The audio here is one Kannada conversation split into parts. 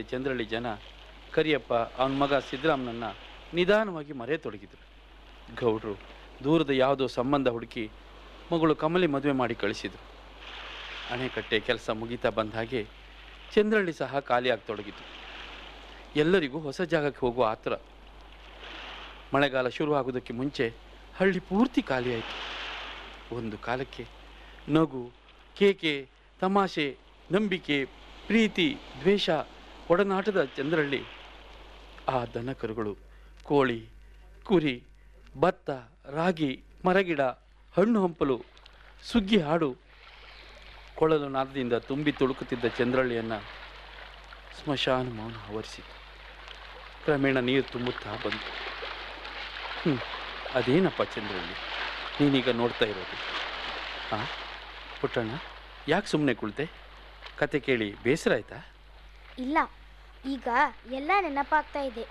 ಚಂದ್ರಳ್ಳಿ ಜನ ಕರಿಯಪ್ಪ ಅವನ ಮಗ ಸಿದ್ದರಾಮನನ್ನ ನಿಧಾನವಾಗಿ ಮರೆಯತೊಡಗಿದರು ಗೌಡ್ರು ದೂರದ ಯಾವುದೋ ಸಂಬಂಧ ಹುಡುಕಿ ಮಗಳು ಕಮಲಿ ಮದುವೆ ಮಾಡಿ ಕಳಿಸಿದರು ಅಣೆಕಟ್ಟೆ ಕೆಲಸ ಮುಗೀತಾ ಬಂದ ಹಾಗೆ ಚಂದ್ರಳ್ಳಿ ಸಹ ಖಾಲಿಯಾಗತೊಡಗಿತು ಎಲ್ಲರಿಗೂ ಹೊಸ ಜಾಗಕ್ಕೆ ಹೋಗುವ ಆತರ ಮಳೆಗಾಲ ಶುರುವಾಗೋದಕ್ಕೆ ಮುಂಚೆ ಹಳ್ಳಿ ಪೂರ್ತಿ ಖಾಲಿಯಾಯಿತು ಒಂದು ಕಾಲಕ್ಕೆ ನಗು ಕೇಕೆ ತಮಾಷೆ ನಂಬಿಕೆ ಪ್ರೀತಿ ದ್ವೇಷ ಒಡನಾಟದ ಚಂದ್ರಳ್ಳಿ ಆ ದನ ಕರುಗಳು ಕೋಳಿ ಕುರಿ ಭತ್ತ ರಾಗಿ ಮರಗಿಡ ಹಣ್ಣು ಹಂಪಲು ಸುಗ್ಗಿ ಹಾಡು ಕೊಳಲು ನಾದದಿಂದ ತುಂಬಿ ತುಳುಕುತ್ತಿದ್ದ ಚಂದ್ರಳ್ಳಿಯನ್ನು ಸ್ಮಶಾನ ಮೌನ ಆವರಿಸಿತು ಕ್ರಮೇಣ ನೀರು ತುಂಬುತ್ತಾ ಬಂತು ಹ್ಞೂ ಅದೇನಪ್ಪ ಚಂದ್ರಳ್ಳಿ ನೀನೀಗ ನೋಡ್ತಾ ಇರೋದು ಹಾಂ ಪುಟ್ಟಣ್ಣ ಯಾಕೆ ಸುಮ್ಮನೆ ಕುಳಿತೆ ಕತೆ ಕೇಳಿ ಬೇಸರ ಆಯ್ತಾ ಇಲ್ಲ ಈಗ ಎಲ್ಲ ನೆನಪಾಗ್ತಾ ಇದೆ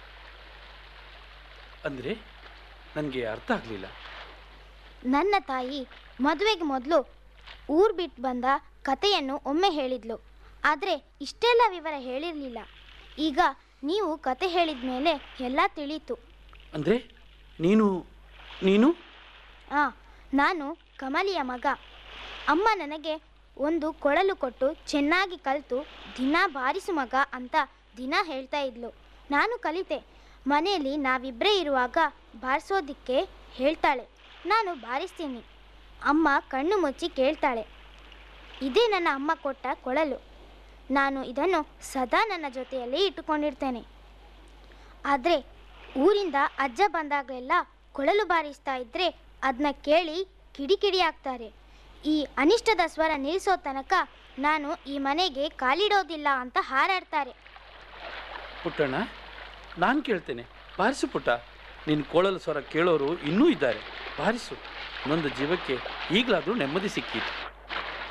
ಅಂದರೆ ನನಗೆ ಅರ್ಥ ಆಗಲಿಲ್ಲ ನನ್ನ ತಾಯಿ ಮದುವೆಗೆ ಮೊದಲು ಊರು ಬಿಟ್ಟು ಬಂದ ಕತೆಯನ್ನು ಒಮ್ಮೆ ಹೇಳಿದ್ಲು ಆದರೆ ಇಷ್ಟೆಲ್ಲ ವಿವರ ಹೇಳಿರಲಿಲ್ಲ ಈಗ ನೀವು ಕತೆ ಹೇಳಿದ ಮೇಲೆ ಎಲ್ಲ ತಿಳಿಯಿತು ಅಂದರೆ ನೀನು ನೀನು ಆ ನಾನು ಕಮಲಿಯ ಮಗ ಅಮ್ಮ ನನಗೆ ಒಂದು ಕೊಳಲು ಕೊಟ್ಟು ಚೆನ್ನಾಗಿ ಕಲಿತು ದಿನ ಬಾರಿಸು ಮಗ ಅಂತ ದಿನ ಹೇಳ್ತಾ ಇದ್ಲು ನಾನು ಕಲಿತೆ ಮನೆಯಲ್ಲಿ ನಾವಿಬ್ಬರೇ ಇರುವಾಗ ಬಾರಿಸೋದಿಕ್ಕೆ ಹೇಳ್ತಾಳೆ ನಾನು ಬಾರಿಸ್ತೀನಿ ಅಮ್ಮ ಕಣ್ಣು ಮುಚ್ಚಿ ಕೇಳ್ತಾಳೆ ಇದೇ ನನ್ನ ಅಮ್ಮ ಕೊಟ್ಟ ಕೊಳಲು ನಾನು ಇದನ್ನು ಸದಾ ನನ್ನ ಜೊತೆಯಲ್ಲಿ ಇಟ್ಟುಕೊಂಡಿರ್ತೇನೆ ಆದರೆ ಊರಿಂದ ಅಜ್ಜ ಬಂದಾಗಲೆಲ್ಲ ಕೊಳಲು ಬಾರಿಸ್ತಾ ಇದ್ರೆ ಅದನ್ನ ಕೇಳಿ ಕಿಡಿಕಿಡಿ ಆಗ್ತಾರೆ ಈ ಅನಿಷ್ಟದ ಸ್ವರ ನಿಲ್ಲಿಸೋ ತನಕ ನಾನು ಈ ಮನೆಗೆ ಕಾಲಿಡೋದಿಲ್ಲ ಅಂತ ಹಾರಾಡ್ತಾರೆ ಪುಟ್ಟಣ್ಣ ನಾನು ಕೇಳ್ತೇನೆ ಬಾರಿಸು ಪುಟ್ಟ ನಿನ್ನ ಕೋಳಲು ಸ್ವರ ಕೇಳೋರು ಇನ್ನೂ ಇದ್ದಾರೆ ಬಾರಿಸು ನೊಂದು ಜೀವಕ್ಕೆ ಈಗಲಾದರೂ ನೆಮ್ಮದಿ ಸಿಕ್ಕಿತು